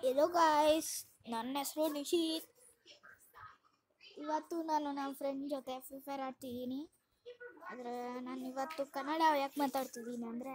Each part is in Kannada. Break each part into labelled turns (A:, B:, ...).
A: ಎಲ್ಲೋ ಗಾಯ್ಸ್ ನನ್ನ ಹೆಸರು ನಿಶೀತ್ ಇವತ್ತು ನಾನು ನಮ್ಮ ಫ್ರೆಂಡ್ ಜೊತೆ ಫ್ರೀ ಫೈರ್ ಆಡ್ತಿದ್ದೀನಿ ಆದರೆ ನಾನು ಇವತ್ತು ಕನ್ನಡ ಯಾಕೆ ಮಾತಾಡ್ತಿದ್ದೀನಿ ಅಂದರೆ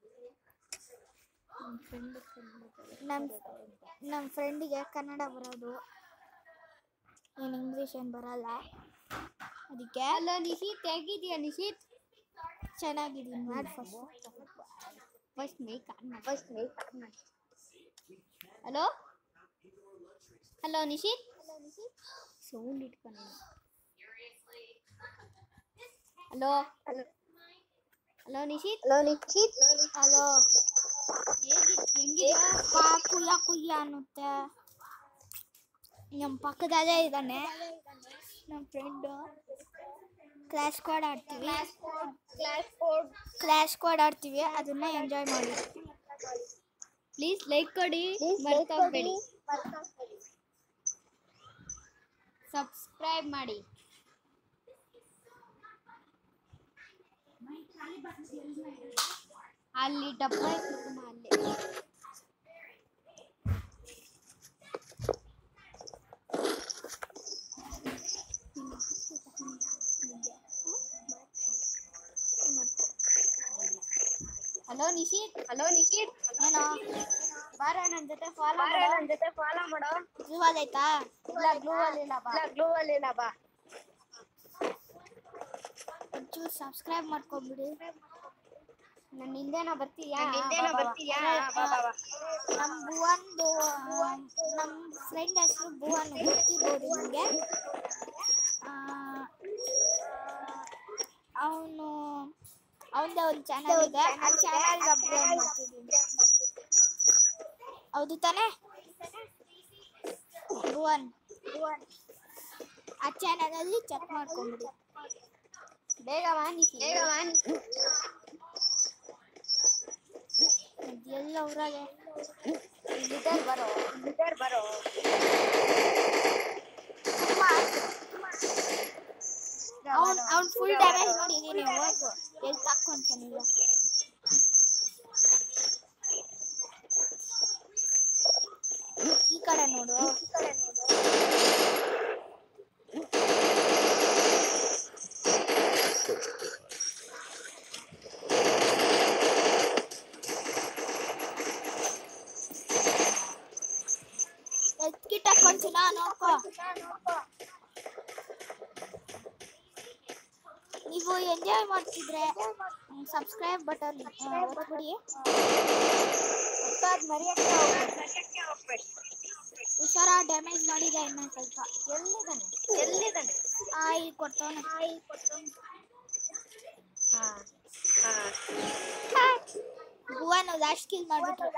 A: ನಮ್ಮ ನಮ್ಮ ಫ್ರೆಂಡಿಗೆ ಕನ್ನಡ ಬರೋದು ಏನು ಇಂಗ್ಲೀಷ್ ಏನು ಬರಲ್ಲ ಅದಕ್ಕೆ
B: ಹಲೋ ನಿಶೀತ್ ಹೇಗಿದೆಯಾ ನಿಶೀತ್
A: ಚೆನ್ನಾಗಿದ್ದೀನಿ ಮಾಡಿ first
B: first make first make hello hello Nishith sound ಇಟ್ಕೊಂಡು hello hello Nishith
C: hello Nikhith
A: hello
B: ಹೆಂಗಿದ್ಯಾ
A: ಪಾ ಕುಯ್ಯ ಕುಯ್ಯ ಅನ್ನುತ್ತೆ ನಮ್ಮ ಪಕ್ಕದಲ್ಲೇ ಇದ್ದಾನೆ ನಮ್ಮ ಫ್ರೆಂಡು ಕ್ಲಾಸ್ ಕೋಡ್ ಆಡ್ತೀವಿ
C: ಕ್ಲಾಸ್ ಕೋಡ್
A: ಕ್ಲಾಸ್ ಕೋಡ್ ಆಡ್ತೀವಿ ಅದನ್ನ ಎಂಜಾಯ್ ಮಾಡಿ
B: ಪ್ಲೀಸ್ ಲೈಕ್ ಕೊಡಿ ಮರ್ತೋಗ್ಬೇಡಿ ಸಬ್ಸ್ಕ್ರೈಬ್ ಮಾಡಿ ಅಲ್ಲಿ ಡಬ್ಬ ಇಟ್ಬಿಡಮ್ಮ ಅಲ್ಲಿ ಹಲೋ ನಿಶೀತ್
C: ಹಲೋ ನಿಖಿತ್
A: ಏನೋ
B: ಬಾರ ನನ್ನ ಜೊತೆ ಫಾಲೋ
C: ಬಾರ
B: ಮಾಡೋ
C: ನನ್ ಜೊತೆ ಫಾಲೋ ಮಾಡೋ
A: ಜೀವಲ್ ಆಯ್ತಾ
B: ಇಲ್ಲ ಗ್ಲೂ ಅಲ್ಲಿ ಇಲ್ಲ ಬಾ
C: ಇಲ್ಲ ಗ್ಲೂ ಅಲ್ಲಿ ಇಲ್ಲ ಬಾ
A: ಒಂಚೂರು ಸಬ್ಸ್ಕ್ರೈಬ್ ಮಾಡ್ಕೊಂಬಿಡಿ
B: ನನ್ನ ಹಿಂದೆನ ಬರ್ತೀಯಾ
C: ನನ್ ಹಿಂದೆನ
B: ಬಾ, ಬಾ, ಬಾ.
C: ಬರ್ತೀಯಾ ಬಾ ಬಾ ಬಾ
A: ನಮ್ಮ ಭುವನ್ದು ನಮ್ಮ ಫ್ರೆಂಡ್ ಹೆಸರು ಭುವನ್ ಗೊತ್ತಿರ್ಬೋದು ನಿಮಗೆ ಅವನು ಅವನದೇ ಒಂದು ಚಾನಲ್ ಇದೆ ಆ ಚಾನಲ್ ಅಪ್ಲೋಡ್ ಮಾಡ್ತಿದ್ದೀನಿ ಹೌದು ತಾನೇ ಭುವನ್ ಆ ಚಾನಲಲ್ಲಿ ಚೆಕ್ ಮಾಡ್ಕೊಂಬಿಡಿ
B: ಬೇಗ ಬಾ ನಿಶಿ
C: ಬೇಗ ಬಾ
A: ಎಲ್ಲ ಊರಾಗೆ
B: ಲಿಟರ್ ಬರೋ
C: ನಿಖಿತ್ ಬರೋ
A: ಅವ್ನ್ ಅವ್ನ್ ಫುಲ್ ಡ್ಯಾಮೇಜ್ ನೋಡಿದೀನಿ ಹೋಗು ಎಲ್ಲಿ ತಕ್ಕೊಂತಾನೀಗ ಈ ಕಡೆ ನೋಡು ಎತ್ಕಿಟ್ಟ ಹಾಕೊಂತೀನ ನೋಡ್ಕೋ ನೀವು ಎಂಜಾಯ್ ಮಾಡ್ತಿದ್ರೆ ಸಬ್ಸ್ಕ್ರೈಬ್ ಬಟನ್ ಒತ್ಬಿಡಿ
B: ಒತ್ತಾದ್ ಮರಿಯಕ್ಕೆ ಹೋಗ್ಬೇಡ.
A: ಹುಷಾರ ಡ್ಯಾಮೇಜ್ ಮಾಡಿದೆ ಇನ್ನೊಂದು ಸ್ವಲ್ಪ
B: ಎಲ್ಲಿದ್ದಾನೆ
C: ಎಲ್ಲಿದ್ದಾನೆ
A: ಆ ಇಲ್ಲಿ ಕೊಡ್ತಾನೆ
B: ಹಾ
C: ಹಾ
A: ಭುವನ್ ಲಾಸ್ಟ್ ಕಿಲ್ ಮಾಡ್ಬಿಟ್ರು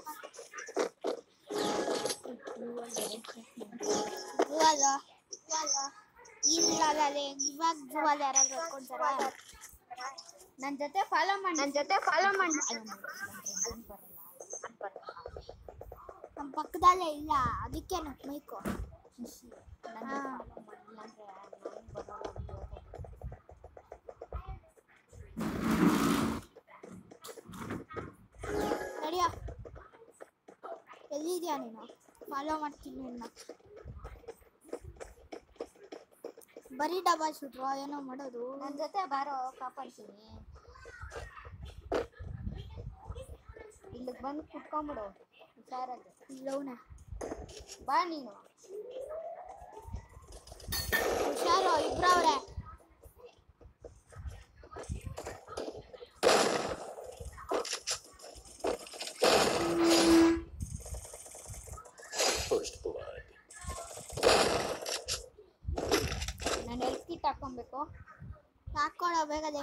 A: ಭುವಲ್ ಇಲ್ಲ ಅದೇ ಇವಾಗ ಭುವಲ್ ಯಾರಾದ್ರೂ ಹೊತ್ಕೊಂತಾರ
B: ನನ್ನ ಜೊತೆ ಫಾಲೋ ಮಾಡಿ
C: ನನ್ ಜೊತೆ ಫಾಲೋ ಮಾಡಿ
A: ನಮ್ಮ ಪಕ್ಕದಲ್ಲೇ ಇಲ್ಲ ಅದಕ್ಕೆ ಮೈಕು ಹಾ. ನಡಿಯೋ ಎಲ್ಲಿದ್ಯಾ ನೀನು ಫಾಲೋ ಮಾಡ್ತೀನಿ ನಿನ್ನ ಬರೀ ಡಬಲ್ ಶೂಟ್ರು ಏನೋ ಮಾಡೋದು
B: ನನ್ನ ಜೊತೆ ಬಾರೋ ಕಾಪಾಡ್ತೀನಿ ಇಲ್ಲಿಗೆ ಬಂದು ಕುತ್ಕೊಂಬಿಡು ಹುಷಾರಾಗಿ
A: ಇಲ್ಲವನ
B: ಬಾ ನೀನು
A: ಹುಷಾರು ಇಬ್ರವ್ರೆ
D: First blood.
B: ನಾನು ಹೆಲ್ತ್ ಕಿಟ್ ಹಾಕೊಬೇಕು
A: ಹಾಕೊಳ್ಳೋ ಬೇಗದೆ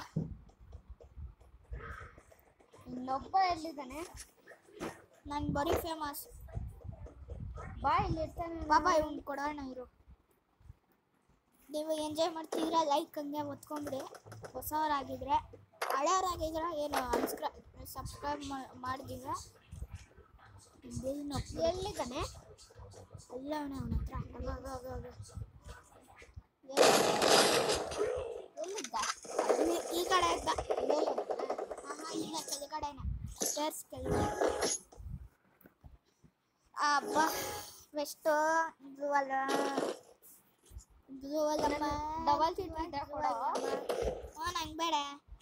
B: ಇನ್ನೊಬ್ಬ ಎಲ್ಲಿದ್ದಾನೆ
A: ನಾನು ಬರೀ ಫೇಮಸ್
B: ಬಾ ಇಲ್ಲಿ ಇರ್ತಾನೆ
A: ಬಾಬಾ ಇವ್ನು ಕೊಡೋಣ ಇರು ನೀವು ಎಂಜಾಯ್ ಮಾಡ್ತಿದ್ರೆ ಲೈಕ್ ಹಂಗೆ ಒತ್ಕೊಂಡ್ಬಿಡಿ ಹೊಸವರಾಗಿದ್ರೆ ಹಳೆಯವರಾಗಿದ್ರೆ ಏನು ಅನ್ಸ್ಕ್ರ ಸಬ್ಸ್ಕ್ರೈಬ್ ಮಾಡಿದ್ರೆ
B: ಎಲ್ಲಿದ್ದಾನೆ
A: ಅಲ್ಲ ಅವನ ಅವನ ಹತ್ರ ಆಗ, ಆಗ, ಆಗ, ಆಗ.
B: ಎಲ್ಲಿದ್ದ
A: ಇಲ್ಲಿ ಈ ಕಡೆ ಇದ್ದ ಆಹಾ ಇಲ್ಲ ಕೆಳಗಡೆನೆ ಸ್ಟೇರ್ಸ್ ಕೆಳಗಡೆ ಅಬ್ಬ ಎಷ್ಟು ಇದು ಅಲ್ಲ ಇದು ಅಲ್ಲಮ್ಮ
B: ಡಬಲ್ ಸೀಟ್ ಇದ್ರೆ ಕೊಡೋ
A: ಹ್ಞೂ ನಂಗೆ ಬೇಡ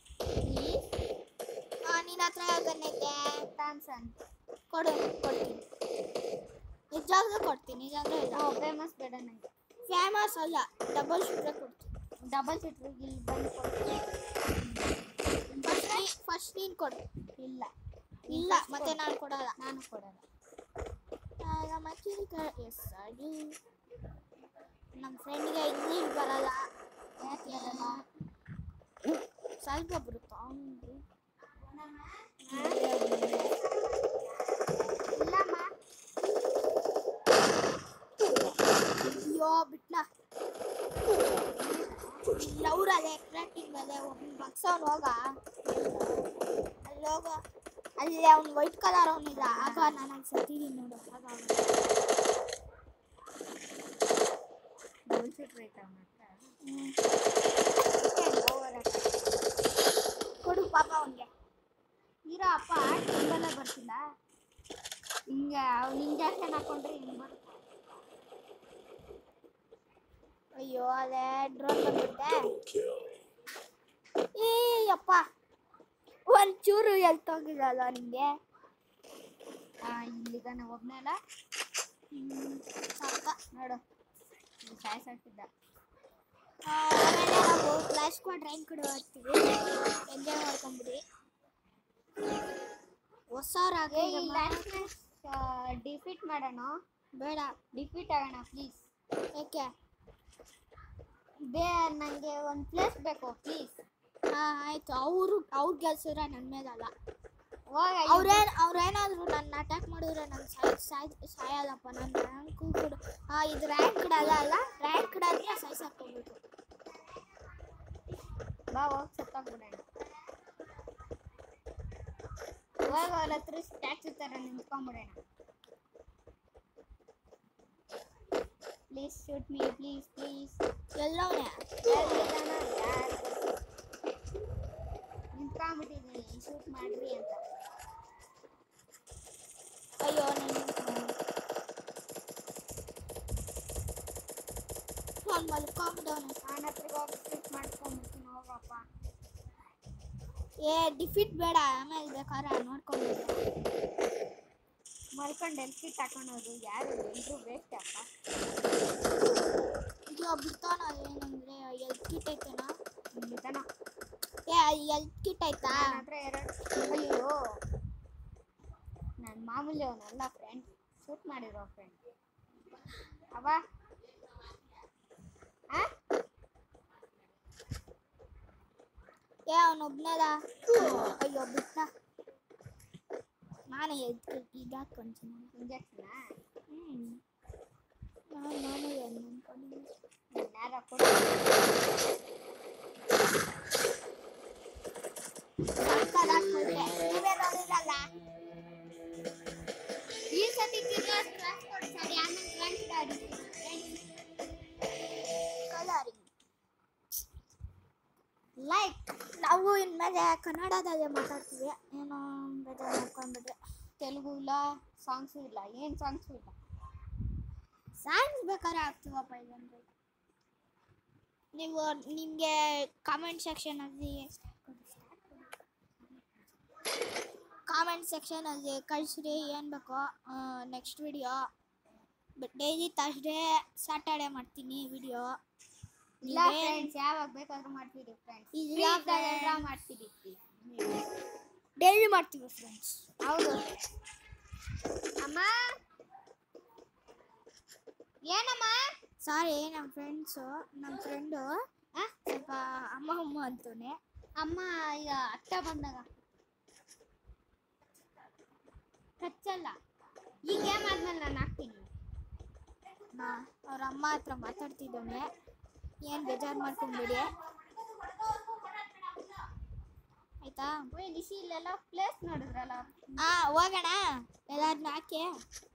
A: ಹಾಂ ನಿನ್ನ ಹತ್ರ ಗನ್ನೈತೆ
B: ಸ್ಯಾಮ್ಸಂಗ್
A: ಕೊಡು ಕೊಡ್ತೀನಿ ನಿಜವಾಗ್ಲೂ ಕೊಡ್ತೀನಿ ನಿಜವಾಗ್ಲೂ ಇಲ್ಲ
B: ಓ ಫೇಮಸ್ ಬೇಡ ನನಗೆ
A: ಫೇಮಸ್ ಅಲ್ಲ ಡಬಲ್ ಶೂಟ್ರೆ ಕೊಡ್ತೀನಿ
B: ಡಬಲ್ ಸೀಟ್ ಇಲ್ಲಿ ಬಂದು ಕೊಡ್ತೀನಿ
A: ಫಸ್ಟ್ ನೀ ಫಸ್ಟ್ ನೀನು ಕೊಡು
B: ಇಲ್ಲ
A: ಇಲ್ಲ ಮತ್ತೆ ನಾನು ಕೊಡಲ್ಲ
B: ನಾನು ಕೊಡಲ್ಲ
A: ನಮ್ಮ ಎಸ್ ಅದು ನಮ್ಮ ಫ್ರೆಂಡ್ಗೆ ಇಂಗ್ಲೀಷ್ ಬರಲ್ಲ
B: ಯಾಕೆ ಬರಲ್ಲ?
A: ಸ್ವಲ್ಪ ಬರುತ್ತಾ ಅವ್ನಿಗೆ
B: ಇಲ್ಲಮ್ಮ
A: ಅಯ್ಯೋ ಬಿಟ್ಲ ಅವ್ರ ಅದೇ ಕ್ರಾಟಿಂಗ್ ಅದೇ ಒಬ್ಬ ಬಗ್ಸವ್ನು ಹೋಗ ಅಲ್ಲಿ ಹೋಗ ಅಲ್ಲಿ ಅವ್ನು ವೈಟ್ ಕಲರ್ ಅವನಿಲ್ಲ ಆಗ ನಾನು ಅಲ್ಲಿ ಸತ್ತಿದ್ದೀನಿ ನೋಡು ಆಗ ಅವ್ನು.
B: ಡಬಲ್ ಸೀಟ್ ರೈತ ಅವನ ಹತ್ರ
A: ಹ್ಮ್.
B: ಓವರ್
A: ಕೊಡು ಪಾಪ ಅವನಿಗೆ
B: ಇರೋ ಅಪ್ಪ ಟೇಬಲ್ ಬರ್ತಿಲ್ಲ ಹಿಂಗೆ ಅವ್ನು ಇಂಜೆಕ್ಷನ್ ಹಾಕೊಂಡ್ರೆ ಹಿಂಗೆ ಬರುತ್ತೆ
A: ಅಯ್ಯೋ ಅದೇ ಡ್ರೋನ್ ಬಂದ್ಬಿಟ್ಟೆ ಏ ಅಪ್ಪ ಒಂಚೂರು ಎಲ್ತೋಗಿಲ್ಲಲ್ಲ ನಿಮಗೆ
B: ಇಲ್ಲಿಗಾನೆ ಒಬ್ನೆಲ್ಲ
A: ಸಾಕ
B: ನೋಡು ಇಲ್ಲಿ ಸಾಯಿಸಾಕ್ತಿದ್ದ
A: ಆಮೇಲೆ ನಾವು ಕ್ಲಾಸ್ ಸ್ಕ್ವಾಡ್ ರ್ಯಾಂಕ್ ಕಡೆ ಹೋಗ್ತೀವಿ ಎಂಜಾಯ್ ಮಾಡ್ಕೊಂಬಿಡಿ ಹೊಸವ್ರಾಗೆ
B: ಡಿಫೀಟ್ ಮಾಡೋಣ
A: ಬೇಡ
B: ಡಿಫೀಟ್ ಆಗೋಣ ಪ್ಲೀಸ್
A: ಯಾಕೆ
B: ಬೇ ನನಗೆ ಒಂದು ಪ್ಲೇಸ್ ಬೇಕು ಪ್ಲೀಸ್
A: ಹಾಂ ಆಯ್ತು ಅವರು ಅವ್ರು ಗೆಲ್ಸಿದ್ರೆ ನನ್ನ ಮೇಲಲ್ಲ
B: ಹೋಗ
A: ಅವ್ರೇನ್ ಅವ್ರೇನಾದ್ರು ನನ್ನ ಅಟ್ಯಾಕ್ ಮಾಡಿದ್ರೆ ನಾನು ಸಾಯ್ ಸಾಯ್ ಸಾಯಲ್ಲಪ್ಪ ನನ್ನ ರ್ಯಾಂಕು ಕೂಡ ಹಾಂ ಇದು ರ್ಯಾಂಕ್ ಅಲ್ಲ ಅಲ್ಲ ರ್ಯಾಂಕ್ ಆದ್ರೆ ಸಾಯ್ಸಾಕೋಗ್ಬೇಕು
B: ಬಾ ಹೋಗಿ ಸತ್ತೋಗ್ಬಿಡೋಣ ಹೋಗ ಅವ್ರ ಹತ್ರ ಸ್ಟ್ಯಾಚು ಥರ ನಿಂತ್ಕೊಂಡ್ಬಿಡೋಣ please shoot me please please
A: ಎಲ್ಲವನೇ
B: ನಿಂತ್ಕೊಂಡ್ಬಿಟ್ಟಿದ್ದೀನಿ ಶೂಟ್ ಮಾಡ್ರಿ ಅಂತ
A: ಅಯ್ಯೋ ನನ್ನ ಅವ್ನು ಮಲ್ಕೊಂಬಿಟ್ಟವನೆ
B: ಅವನ ಹತ್ರ ಹೋಗಿ ಶೂಟ್ ಮಾಡ್ಕೊಂಡ್ಬಿಡ್ತೀನಿ ಹೋಗಪ್ಪ
A: ಏ ಡಿಫಿಟ್ ಬೇಡ ಆಮೇಲೆ ಬೇಕಾದ್ರೆ ನೋಡ್ಕೊಂಡು
B: ಮಲ್ಕೊಂಡು ಎಲ್ಕಿಟ್ ಹಾಕೊಳೋದು ಯಾರು ಎಲ್ಲರೂ ವೇಸ್ಟ್ ಅಪ್ಪ
A: ಇದು ಬಿಡ್ತಾನ ಏನಂದ್ರೆ ಎಲ್ತ್ ಕಿಟ್ ಐತೆನಾ
B: ನಿಧಾನ
A: ಏ ಎಲ್ತ್ ಕಿಟ್ ಆಯ್ತಾ
B: ನನ್ನ ಹತ್ರ ಎರಡು ಅಯ್ಯೋ ನನ್ನ ಮಾಮೂಲಿ ಅವನಲ್ಲ ಫ್ರೆಂಡ್ ಶೂಟ್ ಮಾಡಿರೋ ಫ್ರೆಂಡ್ ಅವ ಆ?
A: ಏ ಅವನೊಬ್ನದ ಅಯ್ಯೋ ಬಿಟ್ಟ ನಾನು ಎಲ್ತ್ ಕಿಟ್ ಈಗ ಹಾಕೊಂತೀನಿ
B: ಇಂಜೆಕ್ಷನಾ
A: ಹ್ಞೂ ನಾನು ಮಾಮೂಲಿ ಅವ್ನು ಅನ್ಕೊಂಡಿದ್ದೀನಿ
B: ಯಾರ ಕೊಡು
A: ಸಕ್ಕತ್ತಾಗ್ ಕೊಟ್ರೆ. ನೀವೇ ನೋಡಿರಲ್ಲ
B: ಈ ಸತಿ ತಿರ್ಗಾ ಕ್ರಾಸ್ ಕೊಡು ಸರಿ ಆಮೇಲೆ ಫ್ರೆಂಡ್ಸ್ ಗಾಡಿ
A: ಕಲರಿಂಗ್
B: ಲೈಕ್
A: ನಾವು ಇನ್ಮೇಲೆ ಕನ್ನಡದಲ್ಲೇ ಮಾತಾಡ್ತೀವಿ ಏನೋ ಬೇಜಾರು ಮಾಡ್ಕೊಂಡ್ಬಿಟ್ರೆ
B: ತೆಲುಗು ಇಲ್ಲ ಸಾಂಗ್ಸು ಇಲ್ಲ ಏನು ಸಾಂಗ್ಸು ಇಲ್ಲ
A: ಸಾಂಗ್ಸ್ ಬೇಕಾದ್ರೆ ಆಗ್ತೀವಪ್ಪ ಇದಂದ್ರೆ ನೀವು ನಿಮಗೆ ಕಾಮೆಂಟ್ ಸೆಕ್ಷನಲ್ಲಿ ಕಾಮೆಂಟ್ ಸೆಕ್ಷನಲ್ಲಿ ಕಳಿಸ್ರಿ ಏನು ಬೇಕೋ next video but daily Thursday Saturday ಮಾಡ್ತೀನಿ ವಿಡಿಯೋ
B: ಇಲ್ಲ ಫ್ರೆಂಡ್ಸ್ ಯಾವಾಗ ಬೇಕಾದ್ರೂ ಮಾಡ್ತೀರಿ ಫ್ರೆಂಡ್ಸ್
A: ಇಲ್ಲ friends.
B: ಮಾಡ್ತೀರಿ
A: ಡೈಲಿ ಮಾಡ್ತೀವಿ ಫ್ರೆಂಡ್ಸ್
B: ಹೌದು ಅಮ್ಮ ಏನಮ್ಮ
A: ಸಾರಿ ನಮ್ಮ ಫ್ರೆಂಡ್ಸು ನಮ್ಮ ಫ್ರೆಂಡು ಸ್ವಲ್ಪ ಅಮ್ಮ ಅಮ್ಮ ಅಂತಾನೆ
B: ಅಮ್ಮ ಈಗ ಅತ್ತ ಬಂದಾಗ ಕಚ್ಚಲ್ಲ ಈ ಗೇಮ್ ಆದ್ಮೇಲೆ ನಾನು ಹಾಕ್ತೀನಿ
A: ನಾ ಅವ್ರ ಅಮ್ಮ ಹತ್ರ ಮಾತಾಡ್ತಿದ್ದಾನೆ ಏನು ಬೇಜಾರು ಮಾಡ್ಕೊಂಬಿಡಿ ಆಯ್ತಾ
B: ಓಯ್ ನಿಶಿ ಇಲ್ಲೆಲ್ಲ ಪ್ಲೇಸ್ ನೋಡಿದ್ರಲ್ಲ
A: ಹಾ ಹೋಗೋಣ ಎಲ್ಲಾರನ್ನ ಹಾಕಿ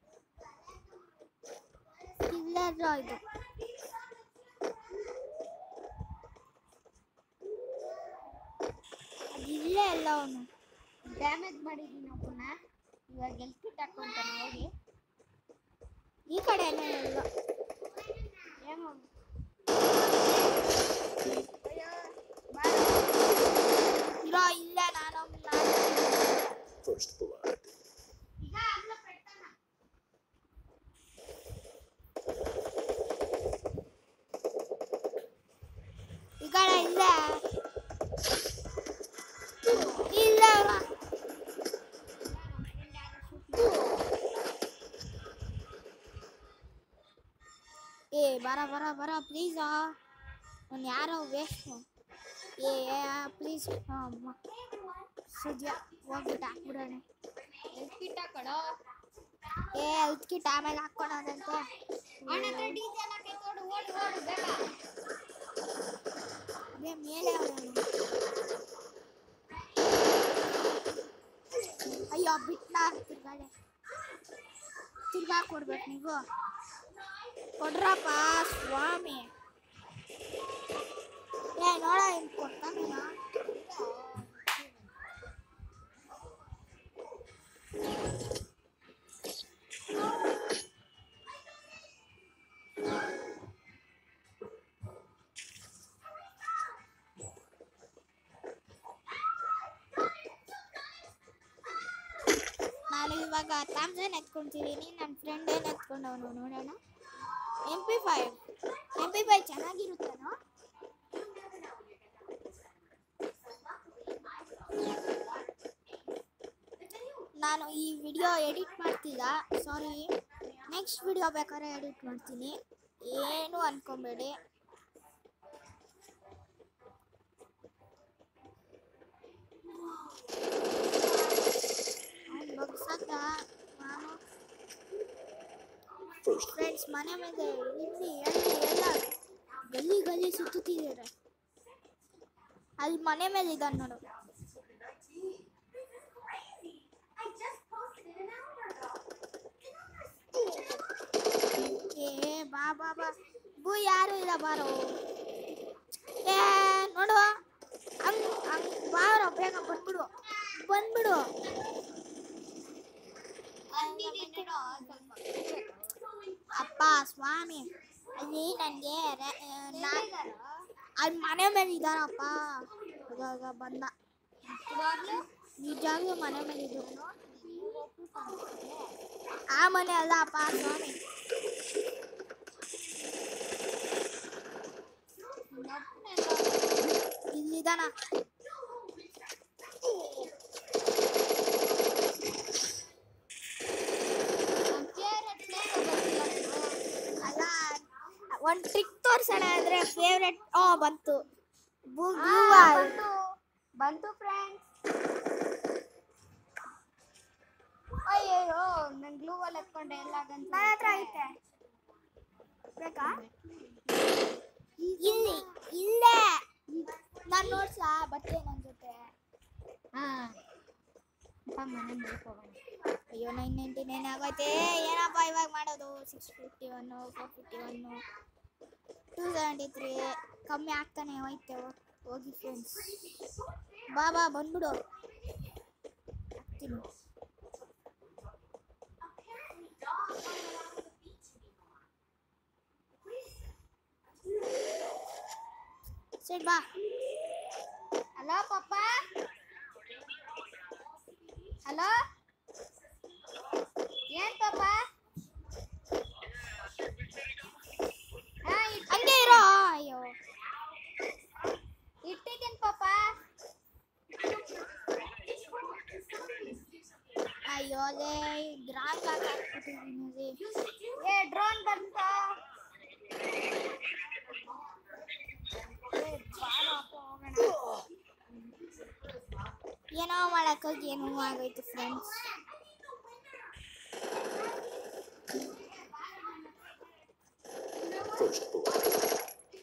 A: ಇಲ್ಲಾದ್ರೂ ಇದು ಅದು ಇಲ್ಲೇ ಎಲ್ಲ ಅವನು
B: ಡ್ಯಾಮೇಜ್ ಮಾಡಿದ್ದೀನಿ ಒಬ್ಬನ ಇವಾಗ ಎಲ್ಕಿಟ್ ಹಾಕೊಂತಾನೆ ಹೋಗಿ
A: ಈ ಕಡೆನೇ ಇಲ್ಲ
B: ಏನು
A: ಇರೋ ಇಲ್ಲ ನಾನು ನಾನು
D: First blood.
A: ಈ ಕಡೆ ಇಲ್ಲ ಇಲ್ಲ ಅವ್ವ. ಏ ಬರ ಬರ ಬರ ಪ್ಲೀಸ್ ನಾನು ಯಾರೋ ವೇಸ್ಟ್ ಏ ಪ್ಲೀಸ್ ಸುಜ್ಯ ಹೋಗ್ಬಿಟ್ಟು ಹಾಕ್ಬಿಡೋಣ
B: ಎಲ್ಕಿಟ್ಟ ಕಡೋ
A: ಏ ಉತ್ಕಿಟ್ಟು ಆಮೇಲೆ ಹಾಕ್ಕೊಳೋದಂತೆ
B: ಅಣ್ಣ ಹತ್ರ ಡಿಜೆ ಎಲ್ಲ ಕಿತ್ಕೊಂಡು ಓಡು ಓಡು ಬೇಗ
A: ಅದೇ ಮೇಲೆ ಅವ್ನು. ಅಯ್ಯೋ ಬಿಟ್ಲ ತಿರ್ಗಾಡೆ ತಿರ್ಗಾ ಕೊಡ್ಬೇಕು ನೀವು ಕೊಡ್ರಪ್ಪ ಸ್ವಾಮಿ ಏ ನೋಡ ಹಿಂಗ್ ಕೊಡ್ತಾನ ನಾನು ಇವಾಗ ಥಾಮ್ಸನ್ ಎತ್ಕೊಂತಿದ್ದೀನಿ ನನ್ನ ಫ್ರೆಂಡ್ ಏನು ಎತ್ಕೊಂಡವನು ನೋಡೋಣ M P five M P five ಚೆನ್ನಾಗಿರುತ್ತೇನೋ ನಾನು ಈ ವಿಡಿಯೋ ಎಡಿಟ್ ಮಾಡ್ತಿಲ್ಲ ಸಾರಿ ನೆಕ್ಸ್ಟ್ ವಿಡಿಯೋ ಬೇಕಾದ್ರೆ ಎಡಿಟ್ ಮಾಡ್ತೀನಿ ಏನು ಅನ್ಕೊಂಬೇಡಿ ಅವ್ನು ಬಗ್ಸಕ್ಕ ನಾನು
D: First
A: ಫ್ರೆಂಡ್ಸ್ ಮನೆ ಮೇಲೆ ಇಲ್ಲಿ ಅಲ್ಲಿ ಎಲ್ಲ ಗಲ್ಲಿ ಗಲ್ಲಿ ಸುತ್ತುತ್ತಿದ್ದಾರೆ ಅಲ್ಲಿ ಮನೆ ಮೇಲೆ ಇದ್ದಾನೆ ನೋಡು ಏ ಬಾ ಬಾ ಬಾ ಬೂ ಯಾರು ಇಲ್ಲ ಬಾರೋ ಏ ನೋಡು ಹಂಗ್ ಹಂಗ್ ಬಾರೋ ಬೇಗ ಬಂದ್ಬಿಡು ಬಂದ್ಬಿಡು
B: ಅಂದಿದ್ದೀನೇನೋ ಸ್ವಲ್ಪ
A: ಅಪ್ಪ ಸ್ವಾಮಿ ಅಲ್ಲಿ ನನಗೆ ಅಲ್ಲಿ ಮನೆ ಮೇಲೆ ಇದ್ದಾನಪ್ಪ ಇವಾಗ ಬಂದ
B: ಇವಾಗ್ಲೂ
A: ನಿಜವಾಗ್ಲೂ ಮನೆ ಮೇಲೆ ಇದ್ದು ಆ ಮನೆ ಅಲ್ಲ ಅಪ್ಪ ಸ್ವಾಮಿ ಇಲ್ಲಿದ್ದಾನ ಅಲ್ಲ ಒಂದು ಟ್ರಿಕ್ ತೋರ್ಸೋಣ ಅಂದ್ರೆ ಫೇವ್ರೆಟ್ ಓ ಬಂತು ಬೂ- ಬೂವಾಲ್.
B: ಬಂತು ಬಂತು ಫ್ರೆಂಡ್ಸ್ ಅಯ್ಯಯ್ಯೋ ನನ್ ಗ್ಲೂ ವಾಲ್ ಎತ್ಕೊಂಡೆ ಎಲ್ಲ ಗಂಟು
A: ನನ್ನ ಹತ್ರ ಐತೆ ಬೇಕಾ ಇಲ್ಲಿ ಇಲ್ಲೇ ನಾನು ನೋಡ್ಸ ಬಟ್ಟೆ ನನ್ನ ಜೊತೆ
B: ಹಾ ಮನೆ ಮುಳ್ಕೋಣ
A: ಅಯ್ಯೋ ನೈನ್ ನೈಂಟಿ ನೈನ್ ಆಗೋಯ್ತೆ ಏನಪ್ಪ ಇವಾಗ ಮಾಡೋದು six fifty one four fifty one two seventy three ಕಮ್ಮಿ ಆಗ್ತಾನೆ ಹೋಯ್ತೆ ಹೋ- ಹೋಗಿ ಫ್ರೆಂಡ್ಸ್ ಬಾ ಬಾ ಬಂದ್ಬಿಡು ಹಾಕ್ತೀನಿ ಸರಿ ಬಾ
B: ಹಲೋ ಪಪ್ಪ ಹಲೋ ಏನ್ ಪಾಪ ಹಾ ಇಟ್-
A: ಹಂಗೆ ಇರೋ ಅಯ್ಯೋ
B: ಇಟ್ಟಿದ್ದೀನಿ ಪಾಪ
A: ಅಯ್ಯೋ ಲೇ ಡ್ರಾಂಗ್ ಹಾಕ್ಬಿಟ್ಟಿದ್ದೀನಿ
B: ಏ ಡ್ರೋನ್ ಬಂತ
A: ಏನೋ ಮಾಡಕ್ಕೋಗಿ ಏನೋ ಆಗೋಯ್ತು ಫ್ರೆಂಡ್ಸ್
D: First blood.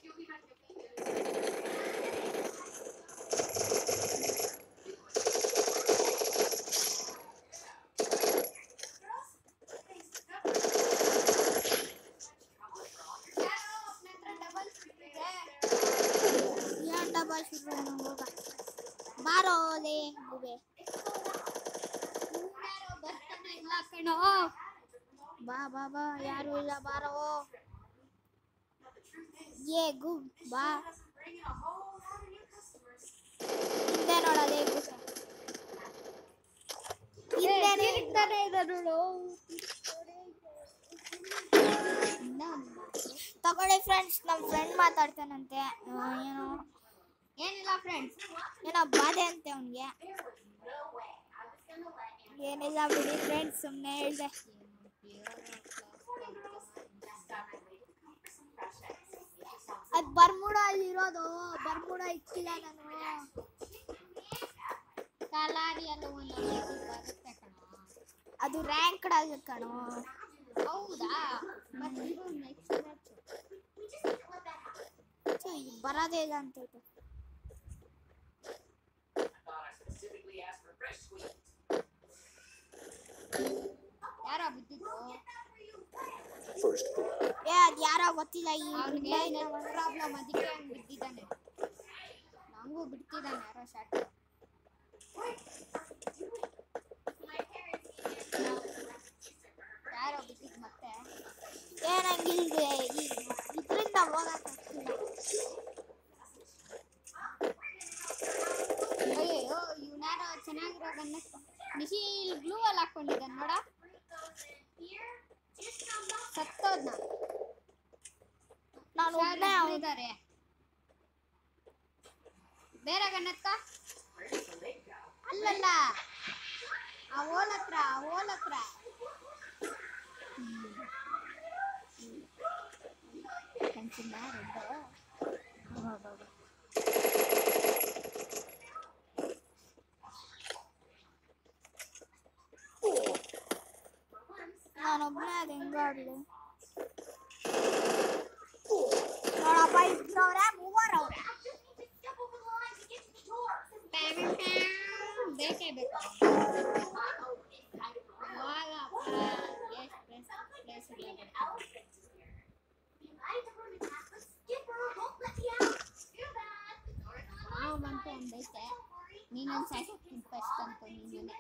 A: ಏನ್ ಡಬಲ್ ಶುರು ಹೋಗ ಬಾರೋ ಲೇ ಗುಬೆ
B: ಬರ್ತಾನೆ ಇಲ್ಲ ಕಣೋ
A: ಬಾ ಬಾ ಬಾ ಯಾರು ಇಲ್ಲ ಬಾರೋ ಏ ಗು ಬಾ ಹಿಂದೆ ನೋಡೋದೇ ಗುಸ ಹಿಂದೆನೇ
B: ತಿರುಗ್ತಾನೆ ಇದೆ ನೋಡು ಇನ್ನ ಒಂದು
A: ತಗೊಳ್ಳಿ ಫ್ರೆಂಡ್ಸ್ ನಮ್ಮ ಫ್ರೆಂಡ್ ಮಾತಾಡ್ತಾನಂತೆ ಆ, ಏನೋ
B: ಏನಿಲ್ಲ ಫ್ರೆಂಡ್ಸ್
A: ಏನೋ ಬಾಧೆ ಅಂತೆ ಅವನಿಗೆ ಏನಿಲ್ಲ ಬಿಡಿ ಫ್ರೆಂಡ್ಸ್ ಸುಮ್ಮನೆ ಹೇಳ್ದೆ ಅದು ಬರ್ಮುಡ ಅಲ್ಲಿ ಇರೋದು ಬರ್ಮುಡ ಇಕ್ಕಿಲ್ಲ ನಾನು
B: ಕಲಾಡಿ ಎಲ್ಲ ಒಂದು ಬರುತ್ತೆ ಕಣೋ
A: ಅದು ರ್ಯಾಂಕ್ಡ್ ಆಗಿ ಕಣೋ
B: ಹೌದಾ ಮತ್ತೆ ಇದು ನೆಕ್ಸ್ಟ್ ಮ್ಯಾಚ್
A: ಛೆ, ಇದು ಬರೋದೇ ಇಲ್ಲ ಅಂತೈತೆ
B: ಯಾರೋ ಬಿದ್ದಿದ್ದು
D: First blood.
A: ಏ ಅದು ಯಾರೋ ಗೊತ್ತಿಲ್ಲ ಈ
B: ಅವ್ನಿಗೆ ನೆಟ್ ಪ್ರಾಬ್ಲಮ್ ಅದಕ್ಕೆ ಹಂಗೆ ಬಿದ್ದಿದ್ದಾನೆ ನಂಗೂ ಬಿಡ್ತಿದ್ದಾನೆ ಯಾರೋ ಶಾಟ್ ಯಾರೋ ಬಿದ್ದಿದ್ದು ಮತ್ತೆ
A: ಏ ನಂಗೆ ಇಲ್ದೆ ಇದರಿಂದ ಹೋಗಕ್ಕಾಗ್ತಿಲ್ಲ
B: ಅಯ್ಯೋ ಇವ್ನಾರೋ ಚೆನ್ನಾಗಿರೋ ಗನ್ನ ನಿಶಿ ಗ್ಲೂ ಅಲ್ಲಿ ಹಾಕೊಂಡಿದ್ದಾನೆ ನೋಡ ಸತ್ತೋದ್ನ
A: ನಾನು ಒಬ್ಬನೇ ಅವ್ನು
B: ಇದ್ದಾರೆ ಬೇರೆ ಗನ್ನತ್ಕ ಅಲ್ಲಲ್ಲ ಆ ಓಲ್ ಹತ್ರ ಆ ಓಲ್ ಹತ್ರ ಕನ್ಸಿಲ್ಲ
A: ನಾನೊಬ್ಬನೇ ಅದು ಹೆಂಗಾಡ್ಲಿ ನೋಡಪ್ಪ ಇಬ್ಬರವ್ರೆ ಮೂವರವ್ರೆ
B: ಬೇಕೇ ಬೇಕು ಇವಾಗಪ್ಪ ಎಷ್ಟು ಪ್ಲೇಸ್ ಪ್ಲೇಸ್ ಇಲ್ಲ ನಾವು ಬಂತು ಒಂದೈತೆ ನೀನೊಂದು ಸಾಯ್ತೀನಿ ಫಸ್ಟ್ ಅಂತ ನೀನೇ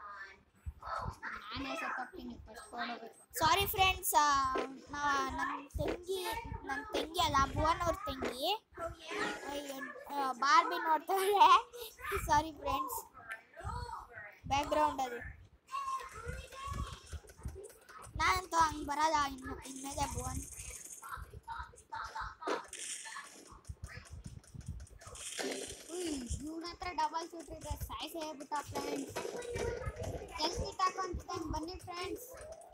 B: ನಾನೇ ಸತ್ತೋಗ್ತೀನಿ ಫಸ್ಟ್ ಕೊಡಬೇಕು
A: ಸಾರಿ ಫ್ರೆಂಡ್ಸ್ ನನ್ನ ತಂಗಿ ನನ್ನ ತಂಗಿ ಅಲ್ಲ ಭುವನ್ ಅವ್ರ ತಂಗಿ ಬಾರ್ಬಿ ನೋಡ್ತಾಳೆ ಸಾರಿ ಫ್ರೆಂಡ್ಸ್ ಬ್ಯಾಕ್ಗ್ರೌಂಡ್ ಅದು ನಾನಂತೂ ಹಂಗೆ ಬರಲ್ಲ ಇನ್ನು ಇನ್ಮೇಲೆ ಭುವನ್
B: ಇವನ ಹತ್ರ ಡಬಲ್ ಶೂಟ್ ಇದೆ ಸಾಯ್ಸೇ ಬಿಟ್ಟ ಫ್ರೆಂಡ್ಸ್ ಎಲ್ಲಿ ಹಾಕೊಂತಾನೆ ಬನ್ನಿ ಫ್ರೆಂಡ್ಸ್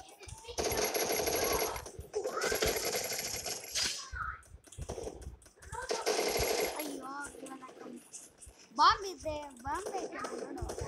A: ಅಯ್ಯೋ ಇವಾಗ ಕಮ್ಮಿ.
B: ಬಾಂಬ್ ಇದೆ ಬಾಂಬ್ ಐತೆ ನೋಡು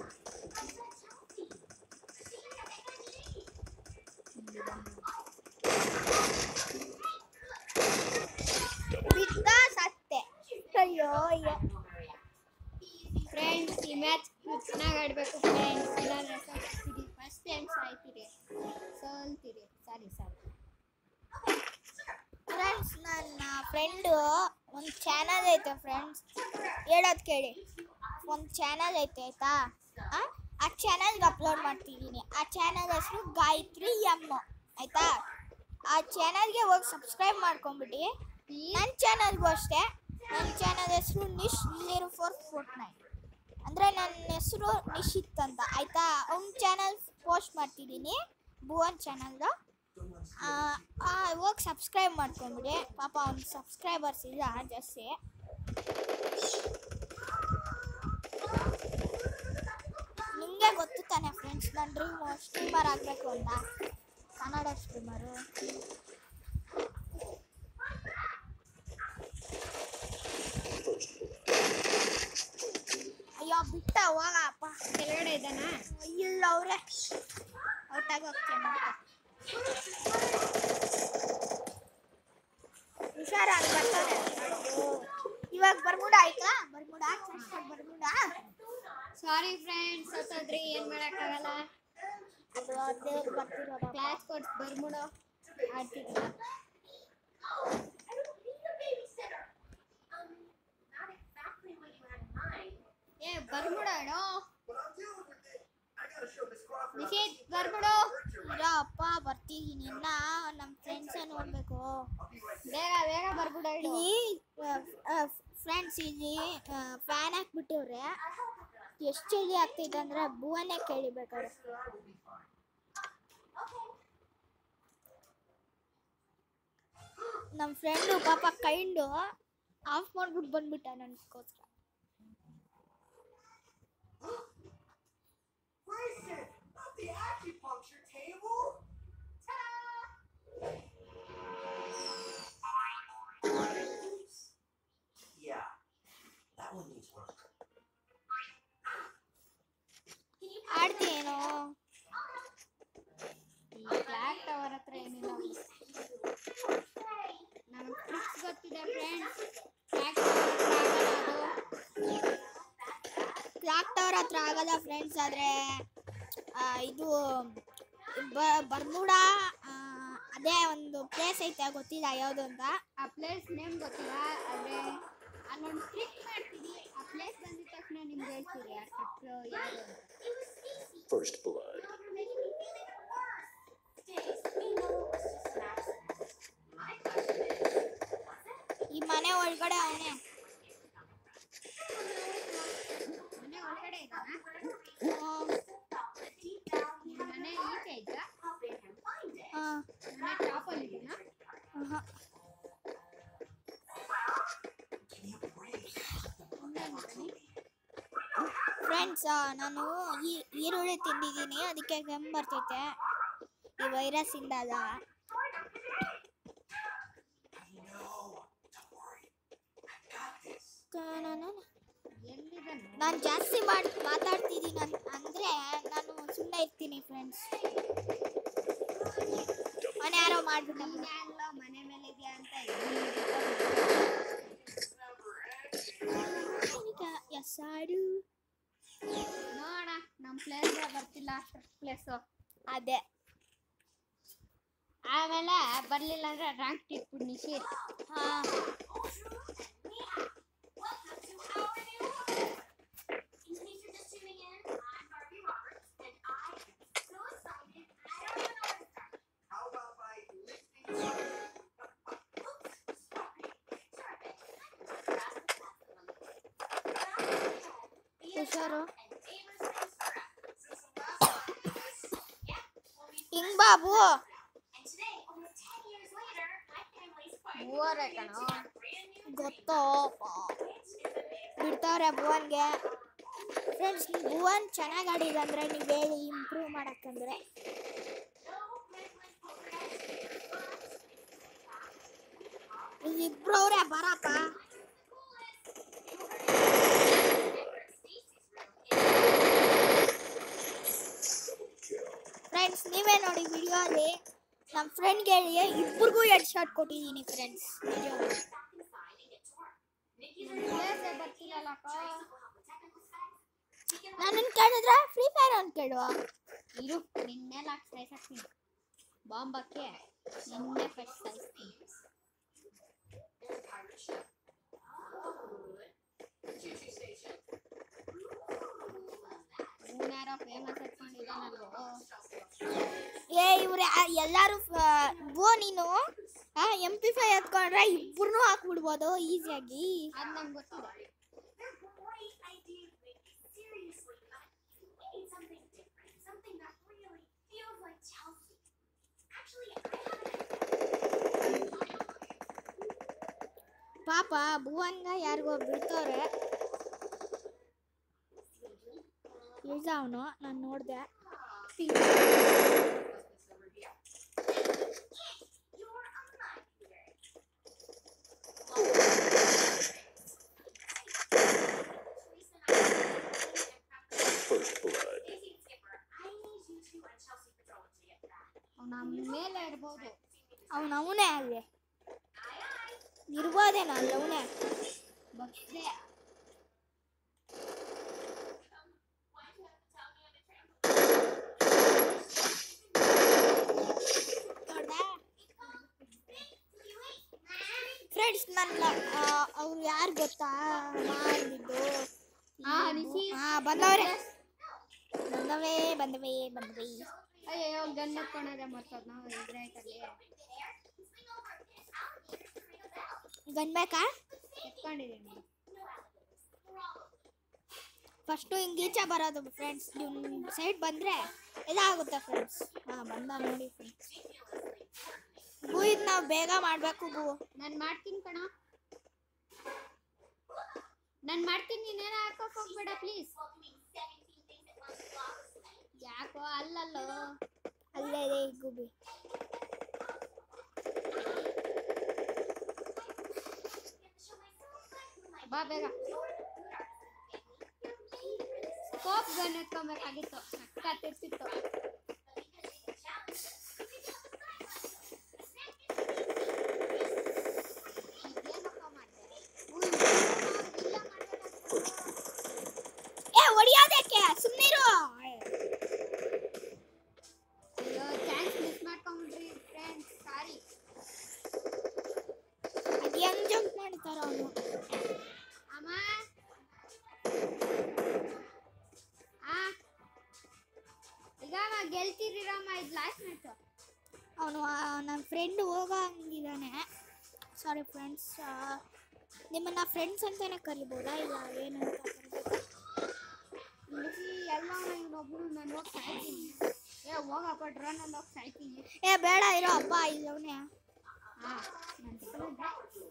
A: ಬಿದ್ದ ಸತ್ತೆ ಅಯ್ಯೋ ಅಯ್ಯೋ
B: ಫ್ರೆಂಡ್ಸ್ ಈ ಮ್ಯಾಚ್ ಚೆನ್ನಾಗಿ ಆಡಬೇಕು ಫ್ರೆಂಡ್ಸ್ ಇಲ್ಲಾಂದ್ರೆ ಸೋಲ್ತೀರಿ ಫಸ್ಟ್ ಟೈಮ್ ಸಾಯ್ತೀರಿ ಸೋಲ್ತೀರಿ ಸಾರಿ ಸಾರಿ
A: ಫ್ರೆಂಡ್ಸ್ ನನ್ನ ಫ್ರೆಂಡು ಒಂದು ಚಾನಲ್ ಐತೆ ಫ್ರೆಂಡ್ಸ್ ಹೇಳೋದು ಕೇಳಿ ಒಂದು ಚಾನಲ್ ಐತೆ ಆಯ್ತಾ ಆ? ಆ ಚಾನಲ್ಗೆ ಅಪ್ಲೋಡ್ ಮಾಡ್ತಿದ್ದೀನಿ ಆ ಚಾನಲ್ ಹೆಸರು ಗಾಯತ್ರಿ ಎಮ್ ಆಯ್ತಾ ಆ ಚಾನಲ್ಗೆ ಹೋಗಿ ಸಬ್ಸ್ಕ್ರೈಬ್ ಮಾಡ್ಕೊಂಬಿಡಿ ನನ್ನ ಚಾನಲ್ಗೂ ಅಷ್ಟೇ ನನ್ನ ಚಾನಲ್ ಹೆಸರು Nish zero four four nine ಅಂದರೆ ನನ್ನ ಹೆಸರು ನಿಶಿತ್ ಅಂತ ಆಯಿತಾ ಅವ್ನ ಚಾನಲ್ ಪೋಸ್ಟ್ ಮಾಡ್ತಿದ್ದೀನಿ ಭುವನ್ ಚಾನಲ್ದು ಹೋಗಿ ಸಬ್ಸ್ಕ್ರೈಬ್ ಮಾಡ್ಕೊಂಬಿಡಿ ಪಾಪ ಅವ್ನ ಸಬ್ಸ್ಕ್ರೈಬರ್ಸ್ ಇಲ್ಲ ಜಾಸ್ತಿ ನಿಮಗೆ ಗೊತ್ತು ತಾನೆ ಫ್ರೆಂಡ್ಸ್ ನನ್ನ ಡ್ರೀಮು ಸ್ಟ್ರೀಮರ್ ಆಗಬೇಕು ಅಂತ ಕನ್ನಡ ಸ್ಟ್ರೀಮರು ಅಯ್ಯೋ ಬಿಟ್ಟ ಹೋಗಪ್ಪ
B: ಕೆಳಗಡೆ ಇದ್ದಾನ
A: ಇಲ್ಲ ಅವ್ರೆ ಔಟಾಗಿ ಹೋಗ್ತೇನೆ ಹುಷಾರಾಗಿ ಬರ್ತಾರೆ ಇವಾಗ ಬರ್ಮುಡ ಆಯ್ತಾ ಬರ್ಮುಡ ಬರ್ಮುಡ
B: ಸಾರಿ ಫ್ರೆಂಡ್ಸ್ ಸತ್ತೋದ್ರಿ ಏನ್ ಮಾಡಕ್ಕಾಗಲ್ಲ
A: ಅದು ದೇವ್ರು ಬರ್ತಿರೋದು
B: ಕ್ಲಾಸ್ ಕೊಡ್ಸ್ ಬರ್ಬಿಡು ಆಡ್ತಿದ್ದ ಏ ಬರ್ಬಿಡೋ ನಿಶಿತ್ ಬರ್ಬಿಡು
A: ಇರೋ ಅಪ್ಪ ಬರ್ತಿದ್ದೀನಿ ಇನ್ನ ನಮ್ಮ ಫ್ರೆಂಡ್ಸ ನೋಡ್ಬೇಕು
B: ಬೇಗ ಬೇಗ ಬರ್ಬಿಡು ಇಡು
A: ಇಲ್ಲಿ ಫ್ರೆಂಡ್ಸ್ ಇಲ್ಲಿ ಫ್ಯಾನ್ ಹಾಕ್ಬಿಟ್ಟಿವ್ರೆ ಎಷ್ಟು ಚಳಿ ಆಗ್ತಿದೆ ಅಂದ್ರೆ ಭುವನೇ ಕೇಳಿಬೇಕಾದ್ರೆ ನಮ್ಮ ಫ್ರೆಂಡು ಪಾಪ ಕೈಂಡು ಆಫ್ ಮಾಡ್ಬಿಟ್ಟು ಬಂದ್ಬಿಟ್ಟ ನನಗೋಸ್ಕರ
E: Grayson, not the acupuncture table. Yeah, that one needs work.
A: ಆಡ್ತೀನೋ
B: ಈ ಕ್ಲಾಕ್ ಟವರ್ ಹತ್ರ ಏನಿಲ್ಲ ನಮಗೆ ಟ್ರಿಕ್ಸ್ ಗೊತ್ತಿದೆ ಫ್ರೆಂಡ್ಸ್ ಕ್ಲಾಕ್
A: ಕ್ಲಾಕ್ ಟವರ್ ಹತ್ರ ಆಗಲ್ಲ ಫ್ರೆಂಡ್ಸ್ ಆದರೆ ಇದು ಬ- ಬರ್ಮುಡಾ ಆ, ಅದೇ ಒಂದು ಪ್ಲೇಸ್ ಐತೆ ಗೊತ್ತಿಲ್ಲ ಯಾವುದು ಅಂತ
B: ಆ ಪ್ಲೇಸ್ ನೇಮ್ ಗೊತ್ತಿಲ್ಲ ಆದರೆ ಅಲ್ಲೊಂದು ಟ್ರಿಕ್ ಮಾಡ್ತೀವಿ ಆ ಪ್ಲೇಸ್ ಬಂದಿದ ತಕ್ಷಣ ನಿಮ್ಗೆ ಹೇಳ್ತೀವಿ ಆ ಟ್ರಿಕ್ ಯಾವುದು ಅಂತ
D: First blood.
A: ಈ ಮನೆ ಒಳಗಡೆ ಅವನೇ
B: ಮನೆ ಒಳಗಡೆ ಇದ್ದಾನ ಮನೆ ಈಚೆ ಇದ್ದ ಮನೆ ಟಾಪಲ್ಲಿ ಇದ್ದಾನ
A: ಫ್ರೆಂಡ್ಸ್ ನಾನು ಈ ಈರುಳ್ಳಿ ತಿಂದಿದ್ದೀನಿ ಅದಕ್ಕೆ ಕೆಮ್ಮು ಬರ್ತೈತೆ ಈ ವೈರಸ್ ಇಂದ ಅಲ್ಲ
B: ಎಲ್ಲಿದ್ದಾನೆ
A: ನಾನು ಜಾಸ್ತಿ ಮಾಡ್ ಮಾತಾಡ್ತಿದ್ದೀನಿ ಅನ್- ಅಂದ್ರೆ ನಾನು ಸುಮ್ಮನೆ ಇರ್ತೀನಿ ಫ್ರೆಂಡ್ಸ್ ಮನೆ ಯಾರೋ ಮಾಡ್ಬಿಟ್ಟ
B: ನೀನೇ ಅಲ್ಲ ಮನೆ ಮೇಲೆ ಇದೆಯಾ ಅಂತ
A: ಎಸ್ ಆಡು
B: ನೋಡ ನಮ್ಮ ಪ್ಲೇಸ್ ಬರ್ತಿಲ್ಲ ಪ್ಲೇಸು
A: ಅದೇ
B: ಆಮೇಲೆ ಬರ್ಲಿಲ್ಲ ಅಂದ್ರೆ ರ್ಯಾಂಕ್ ಇಟ್ಬಿಡು ನಿಶೀತ್
A: ಹಾ
E: How about by lifting
A: ಹುಷಾರು ಹಿಂಗ್ ಬಾಬು
B: ಮೂವರೇ ಕಣೋ
A: ಗೊತ್ತೋ ಬಿಡ್ತಾವ್ರೆ ಭುವನ್ಗೆ ಫ್ರೆಂಡ್ಸ್ ಭುವನ್ ಚೆನ್ನಾಗಿ ಆಡಿದಂದ್ರೆ ನೀವು ಹೇಳಿ ಇಂಪ್ರೂವ್ ಮಾಡಕ್ಕಂದ್ರೆ ಇಲ್ಲಿಬ್ರು ಅವ್ರೆ ಬರಪ್ಪ ಫ್ರೆಂಡ್ಸ್ ನೀವೇ ನೋಡಿ ವಿಡಿಯೋ ಅಲ್ಲಿ ನಮ್ಮ ಫ್ರೆಂಡ್ಗೆ ಹೇಳಿ ಇಬ್ಬರಿಗೂ ಎರಡು ಶಾಟ್ ಕೊಟ್ಟಿದ್ದೀನಿ ಫ್ರೆಂಡ್ಸ್
B: ಪ್ಲೇಸೇ ಬರ್ತಿಲ್ಲಲ್ಲಕ್ಕ
A: ನನ್ನನ್ನು ಕೇಳಿದ್ರೆ ಫ್ರೀ ಫೈರ್ ಅಂತ ಕೇಳುವ
B: ಇರು ನಿನ್ನೆ ಲಾಕ್ ಸಾಯ್ಸಾಕ್ತೀನಿ ಬಾಂಬ್ ಹಾಕಿ ನಿನ್ನೆ ಫಸ್ಟ್ ಸಾಯಿಸ್ತೀನಿ ಇವನ್ಯಾರೋ ಫೇಮಸ್ ಎತ್ಕೊಂಡಿದ್ದಾನಲ್ವೋ
A: ಏ ಇವ್ರೆ ಎಲ್ಲರೂ ಬೋ ನೀನು ಎಂ ಪಿ ಫೈ ಎತ್ಕೊಂಡ್ರೆ ಇಬ್ಬರನ್ನೂ ಹಾಕ್ಬಿಡ್ಬೋದು ಈಸಿಯಾಗಿ
B: ಅದು ನಂಗೆ ಗೊತ್ತಿದೆ
A: ಪಾಪ ಭುವನ್ಗ ಯಾರಿಗೋ ಬಿಡ್ತವ್ರೆ ಇಳ್ದ ಅವನು ನಾನು ನೋಡಿದೆ
D: First blood.
B: ನಮ್ಮ ಮೇಲೆ ಇರ್ಬೋದು
A: ಅವನು ಅವನೇ ಅಲ್ಲಿ ಇರ್ಬೋದೇನೋ ಅಲ್ಲಿ ಅವನೇ
B: ಬಗ್ಸೆ
A: ಫ್ರೆಂಡ್ಸ್ ನನ್ನ ಅವ್ರು ಯಾರು ಗೊತ್ತಾ ಮಾಡಿದ್ದು
B: ಆ, ನಿಶಿ.
A: ಹಾ ಬಂದವ್ರೆ
B: ನಮ್ಮ
A: ಬಂದವೇ ಬಂದವೇ ಬಂದವೇ
B: ಅಯ್ಯೋ ಗನ್ ಎತ್ಕೊಂಡ್ರೆ ಮರ್ತೋದ್ ನಾವು ಇದ್ರಾಯ್ತಲ್ಲಿ
A: ಗನ್ ಬೇಕಾ
B: ಎತ್ಕೊಂಡಿದ್ದೀನಿ
A: ಫಸ್ಟು ಹಿಂಗೆ ಈಚೆ ಬರೋದು ಫ್ರೆಂಡ್ಸ್ ನಿಮ್ಮ ಸೈಡ್ ಬಂದರೆ ಇದಾಗುತ್ತೆ ಫ್ರೆಂಡ್ಸ್ ಹಾಂ ಬಂದ ನೋಡಿ ಫ್ರೆಂಡ್ಸ್ ಗು ಇದು ನಾವು ಬೇಗ ಮಾಡಬೇಕು ಗು
B: ನಾನು ಮಾಡ್ತೀನಿ ಕಣ ನಾನು ಮಾಡ್ತೀನಿ ನೀನೇನ ಹಾಕೋಕ್ ಹೋಗ್ಬೇಡ ಪ್ಲೀಸ್ ಯಾಕೋ ಅಲ್ಲಲ್ಲೋ
A: ಅಲ್ಲೇ ಇದೆ ಈ ಗುಬಿ
B: ಬಾ ಬೇಗ ಸ್ಕೋಪ್ ಗನ್ ಎತ್ಕೊಬೇಕಾಗಿತ್ತು ಸಕ್ಕತ್ತಿರ್ತಿತ್ತು ಏನಪ್ಪ ಮಾಡ್ದೆ? ಉಯ್, ಇಲ್ಲ ಮಾಡ್ಬೇಡ.
A: ಏ ಹೊಡಿಯೋದಕ್ಕೆ ಸುಮ್ಮನಿರು
B: ಅಯ್ಯೋ ಚಾನ್ಸ್ ಮಿಸ್ ಮಾಡ್ಕೊಂಬಿಟ್ರಿ ಫ್ರೆಂಡ್ಸ್ ಸಾರಿ
A: ಅದು ಹೆಂಗ್ ಜಂಪ್ ಮಾಡ್ತಾರ ಅವನು
B: ಅಮ್ಮ ಆ ಈಗ ಗೆಲ್ತಿರಮ್ಮ ಇದು ಲಾಸ್ಟ್ ಮ್ಯಾಚ್
A: ಅವನು ನನ್ನ ಫ್ರೆಂಡ್ ಹೋಗಂಗಿದ್ದಾನೆ ಸಾರಿ ಫ್ರೆಂಡ್ಸ್ ನಿಮ್ಮನ್ನ ಫ್ರೆಂಡ್ಸ್ ಅಂತಾನೆ ಕರಿಬೋದಾ ಇಲ್ಲ ಏನು ಅಂತ ಕರಿಬೋದಾ
B: ಹುಡುಗಿ ಎಲ್ಲ ಇವನೊಬ್ರು ನಾನು ಹೋಗಿ ಸಾಯ್ತೀನಿ ಏ ಹೋಗಪ್ಪ ಡ್ರೋನಲ್ಲಿ ಹೋಗಿ ಸಾಯ್ತೀನಿ
A: ಏ ಬೇಡ ಇರೋ ಅಪ್ಪ ಇಲ್ಲವನೇ
B: ಹಾ ನಾನು ತಗೊಂಡೆ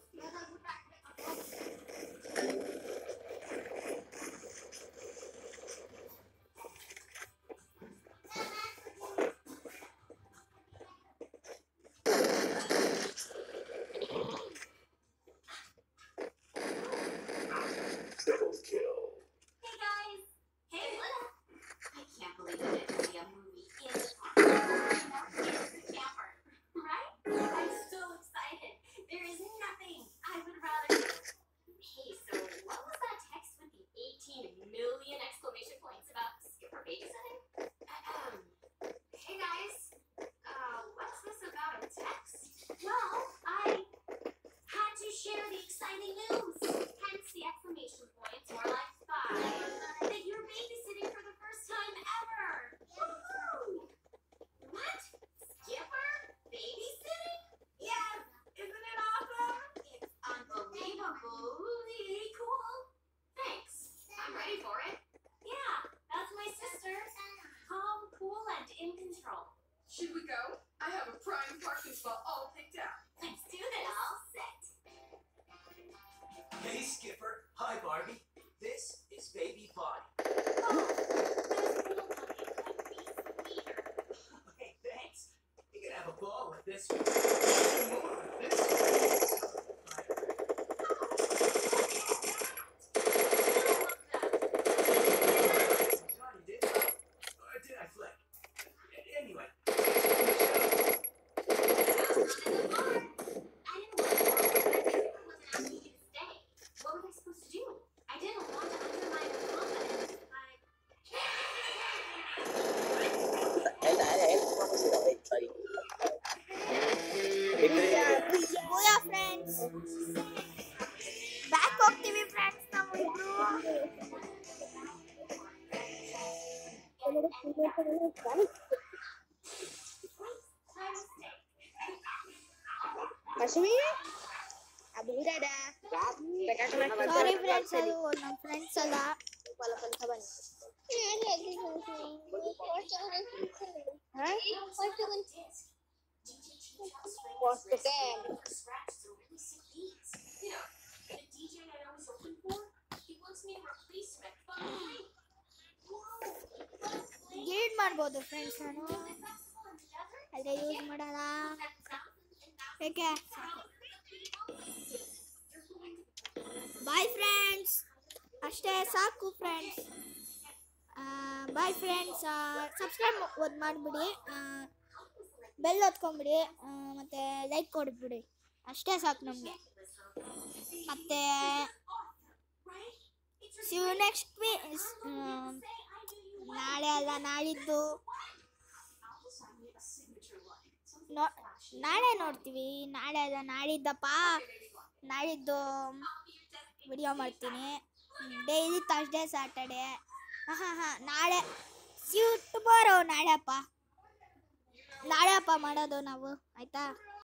D: Triple kill.
F: Hey guys! Hey, what up? I can't believe it didn't see a movie in the park. It's the camper, right? I'm so excited. There is nothing I would rather do. Hey, so what was that text with the 18 million exclamation points about Skipper babysitting? Ahem. Hey guys, uh, what's this about a text? Well, I had to share the exciting news. Hence the exclamation points or like five. That you're babysitting for the first time ever. Woohoo! What? Skipper? Babysitting? Yes! Isn't it awesome? It's unbelievable. Really cool. Thanks. I'm ready for it. Yeah, that's my sister. Calm, cool, and in control.
E: Should we go? I have a prime parking spot all picked out.
F: Let's do this. All set.
G: Hey, Skipper. Hi, Barbie. This is Baby Bonnie.
F: Oh, there's a little puppy called Beast Leader.
G: Hey, thanks. You can have a ball with this one. More with this Johnny did. Or did I flick? Anyway.
D: First blood.
F: I didn't want to go. Everyone wasn't asking me to stay. What was I supposed to do? I didn't want to undermine her confidence.
A: ಗೋಯ ಫ್ರೆಂಡ್ಸ್ ಬ್ಯಾಕ್ ಹೋಗ್ತೀವಿ ಫ್ರೆಂಡ್ಸ್ ನಾವು ಇಬ್ರು ಸಾರಿ ಫ್ರೆಂಡ್ಸ್ ಅದು ನಮ್ಮ ಫ್ರೆಂಡ್ಸ್ ಅಲ್ಲ
F: You know, the DJ I was looking for, he wants me to replace him at fucking three. Whoa!
A: ಗೀಡ್ ಮಾಡ್ಬೋದು ಫ್ರೆಂಡ್ಸ್ ನಾನು ಅದೇ ಯೂಸ್ ಮಾಡಲ್ಲ ಏಕೆ ಬಾಯ್ ಫ್ರೆಂಡ್ಸ್ ಅಷ್ಟೇ ಸಾಕು ಫ್ರೆಂಡ್ಸ್ ಬಾಯ್ ಫ್ರೆಂಡ್ಸ್ ಸಬ್ಸ್ಕ್ರೈಬ್ ಒಂದು ಮಾಡಿಬಿಡಿ ಬೆಲ್ ಹೊತ್ಕೊಂಬಿಡಿ ಮತ್ತು ಲೈಕ್ ಕೊಡ್ಬಿಡಿ ಅಷ್ಟೇ ಸಾಕು ನಮಗೆ ಮತ್ತು ಸಿವ್ ನೆಕ್ಸ್ಟ್ ವೀ ನಾಳೆ ಅಲ್ಲ ನಾಳಿದ್ದು ನೋ ನಾಳೆ ನೋಡ್ತೀವಿ ನಾಳೆ ಅಲ್ಲ ನಾಳಿದ್ದಪ್ಪ ನಾಳಿದ್ದು ವಿಡಿಯೋ ಮಾಡ್ತೀನಿ ಡೈಲಿ ತರ್ಸ್ಡೇ ಸ್ಯಾಟರ್ಡೆ ಹಾಂ ಹಾಂ ಹಾಂ ನಾಳೆ ಯು ಟುಮಾರೋ ನಾಳೆಪ್ಪ ನಾಳೆಪ್ಪ ಮಾಡೋದು ನಾವು ಆಯ್ತಾ